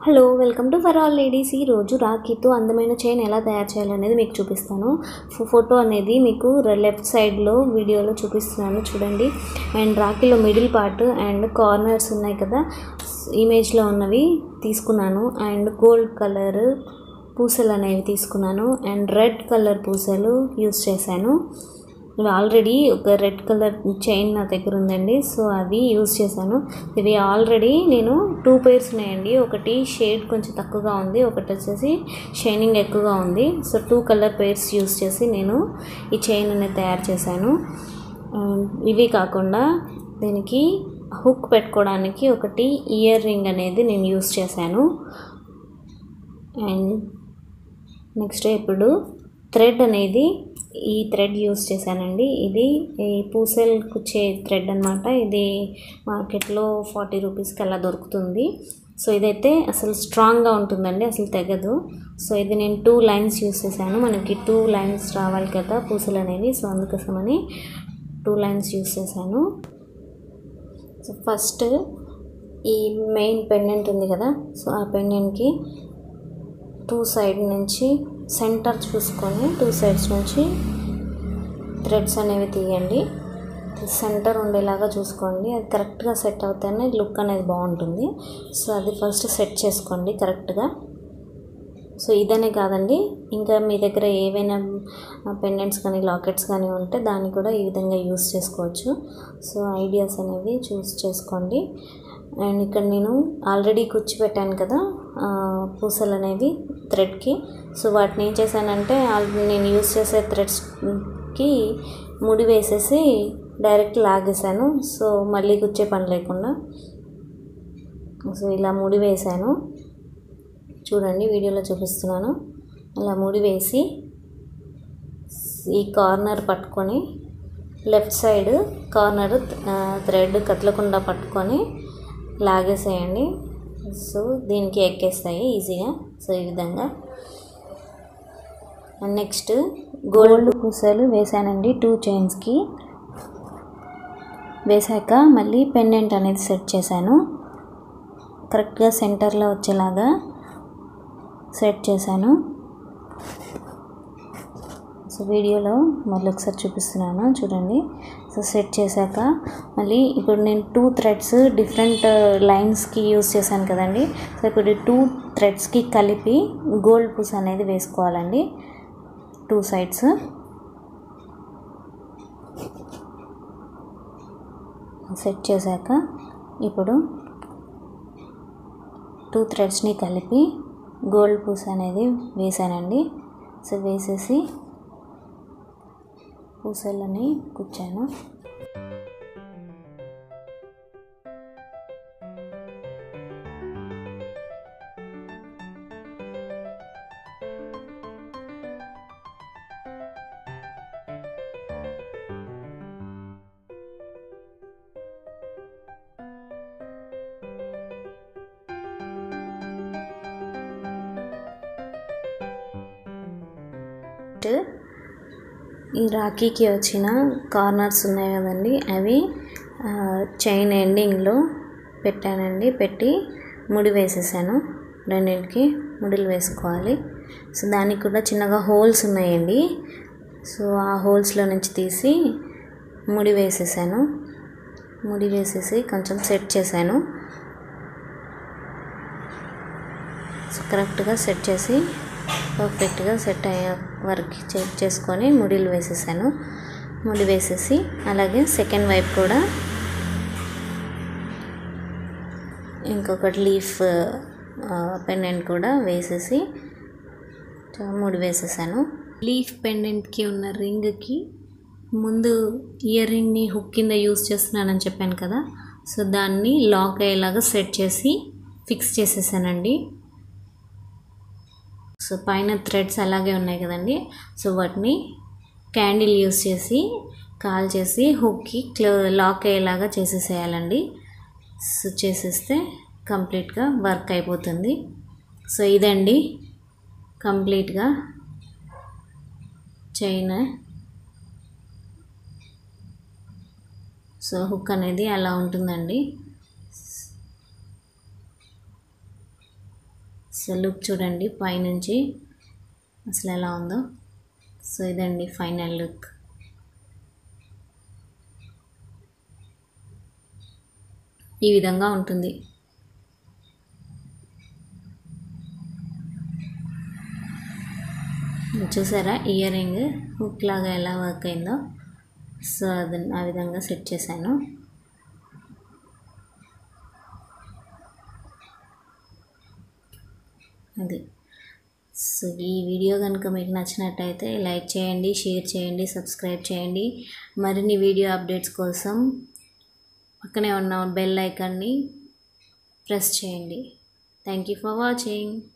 hello welcome to for all ladies ఈరోజు రాఖీతో అందమైన చైన్ ఎలా తయారు చేయాలనేది మీకు చూపిస్తాను ఫో- ఫోటో అనేది మీకు ర- లెఫ్ట్ సైడ్లో వీడియోలో చూపిస్తున్నాను చూడండి అండ్ రాఖీలో మిడిల్ పార్ట్ అండ్ కార్నర్స్ ఉన్నాయి కదా ఇమేజ్లో ఉన్నవి తీసుకున్నాను అండ్ గోల్డ్ కలర్ పూసలు అనేవి తీసుకున్నాను అండ్ రెడ్ కలర్ పూసలు యూస్ చేశాను ఇవి ఆల్రెడీ ఒక రెడ్ కలర్ చైన్ నా దగ్గర ఉందండి సో అవి యూస్ చేశాను ఇవి ఆల్రెడీ నేను టూ పేర్స్ ఉన్నాయండి ఒకటి షేడ్ కొంచెం తక్కువగా ఉంది ఒకటి వచ్చేసి షైనింగ్ ఎక్కువగా ఉంది so two colour pairs use చేసి నేను ఈ చైన్ అనేది తయారు చేశాను ఆ, ఇవి కాకుండా దీనికి హుక్ పెట్టుకోవడానికి ఒకటి ఇయర్ రింగ్ అనేది నేను యూస్ చేశాను అండ్ నెక్స్ట్ ఇప్పుడు థ్రెడ్ అనేది ఈ థ్రెడ్ యూస్ చేశానండి ఇది ఈ పూసల్ కుచ్చే థ్రెడ్ అనమాట ఇది మార్కెట్లో ఫార్టీ రూపీస్కి అలా దొరుకుతుంది సో ఇదైతే అసలు స్ట్రాంగ్గా ఉంటుందండి అసలు తెగదు సో ఇది నేను టూ లైన్స్ యూస్ చేశాను మనకి టూ లైన్స్ రావాలి కదా పూసలు అనేవి సో అందుకోసమని టూ లైన్స్ యూస్ చేశాను సో ఫస్ట్ ఈ మెయిన్ పెండెంట్ ఉంది కదా సో ఆ పెండెంట్కి టూ సైడ్ నుంచి సెంటర్ చూసుకొని టూ సైడ్స్ నుంచి థ్రెడ్స్ అనేవి తీయండి సెంటర్ ఉండేలాగా చూసుకోండి అది కరెక్ట్గా సెట్ అవుతేనే లుక్ అనేది బాగుంటుంది సో అది ఫస్ట్ సెట్ చేసుకోండి కరెక్ట్గా సో ఇదనే కాదండి ఇంకా మీ దగ్గర ఏవైనా పెండెంట్స్ కానీ లాకెట్స్ కానీ ఉంటే దాన్ని కూడా ఈ విధంగా యూస్ చేసుకోవచ్చు సో ఐడియాస్ అనేవి చూస్ చేసుకోండి అండ్ ఇక్కడ నేను ఆల్రెడీ కూర్చిపెట్టాను కదా ఆ, పూసలు అనేవి థ్రెడ్కి సో వాటిని ఏం చేశానంటే ఆల్రెడీ నేను యూస్ చేసే థ్రెడ్స్కి ముడి వేసేసి డైరెక్ట్ లాగేశాను సో మళ్ళీ కూర్చే పని లేకుండా సో ఇలా ముడి వేశాను చూడండి వీడియోలో చూపిస్తున్నాను అలా ముడి వేసి ఈ కార్నర్ పట్టుకొని లెఫ్ట్ సైడ్ కార్నర్ థ్రెడ్ కదలకుండా పట్టుకొని లాగేసేయండి సో దీనికి ఎక్కేస్తాయి ఈజీగా సో ఈ విధంగా అండ్ నెక్స్ట్ గోల్డ్ పూసలు వేసానండి టూ చైన్స్కి వేసాక మళ్ళీ పెండెంట్ అనేది సెట్ చేశాను కరెక్ట్గా సెంటర్లో వచ్చేలాగా సెట్ చేశాను సో వీడియోలో మళ్ళీ ఒకసారి చూపిస్తున్నాను చూడండి సో సెట్ చేశాక మళ్ళీ ఇప్పుడు నేను టూ థ్రెడ్స్ డిఫరెంట్ లైన్స్కి యూస్ చేశాను కదండి సో ఇప్పుడు ఈ టూ థ్రెడ్స్కి కలిపి గోల్డ్ పూస్ అనేది వేసుకోవాలండి టూ సైడ్స్ సెట్ చేశాక ఇప్పుడు టూ థ్రెడ్స్ని కలిపి గోల్డ్ పూస్ అనేది వేసానండి సో వేసేసి పూసలని కుచ్చాను ఈ రాఖీకి వచ్చిన కార్నర్స్ ఉన్నాయి కదండి అవి ఆ, చైన్ ఎండింగ్లో పెట్టానండి పెట్టి ముడి వేసేసాను రెండింటికి ముడిలు వేసుకోవాలి సో దానికి కూడా చిన్నగా హోల్స్ ఉన్నాయండి సో ఆ హోల్స్లో నుంచి తీసి ముడి వేసేసాను ముడి వేసేసి కొంచెం సెట్ చేశాను సో కరెక్ట్గా సెట్ చేసి పర్ఫెక్ట్గా సెట్ అయ్యే వరకు చెక్ చేసుకొని ముడిలు వేసేసాను ముడి వేసేసి అలాగే సెకండ్ వైపు కూడా ఇంకొకటి లీఫ్ పెండెంట్ కూడా వేసేసి చ- ముడి వేసేసాను లీఫ్ పెండెంట్కి ఉన్న రింగ్కి ముందు ఇయర్ రింగ్ని హుక్ కింద యూస్ చేస్తున్నానని చెప్పాను కదా సో దాన్ని లాక్ అయ్యేలాగా సెట్ చేసి ఫిక్స్ చేసేసానండి సో పైన థ్రెడ్స్ అలాగే ఉన్నాయి కదండి సో వాటిని క్యాండిల్ యూస్ చేసి కాల్ చేసి హుక్కి క్లో లాక్ అయ్యేలాగా చేసేసేయాలండి సో చేసేస్తే కంప్లీట్గా వర్క్ అయిపోతుంది సో ఇదండి కంప్లీట్గా చైన్ సో హుక్ అనేది అలా ఉంటుందండి సో లుక్ చూడండి పైనుంచి అసలు ఎలా ఉందో సో ఇదండి ఫైనల్ లుక్ ఈ విధంగా ఉంటుంది చూసారా ఇయర్ రింగ్ హుక్ లాగా ఎలా వర్క్ అయిందో సో అది ఆ విధంగా సెట్ చేశాను అది సో ఈ వీడియో కనుక మీకు నచ్చినట్టయితే లైక్ చేయండి షేర్ చేయండి సబ్స్క్రైబ్ చేయండి మరిన్ని వీడియో అప్డేట్స్ కోసం పక్కనే ఉన్న బెల్ ఐకాన్ని ప్రెస్ చేయండి థ్యాంక్ యూ ఫర్ వాచింగ్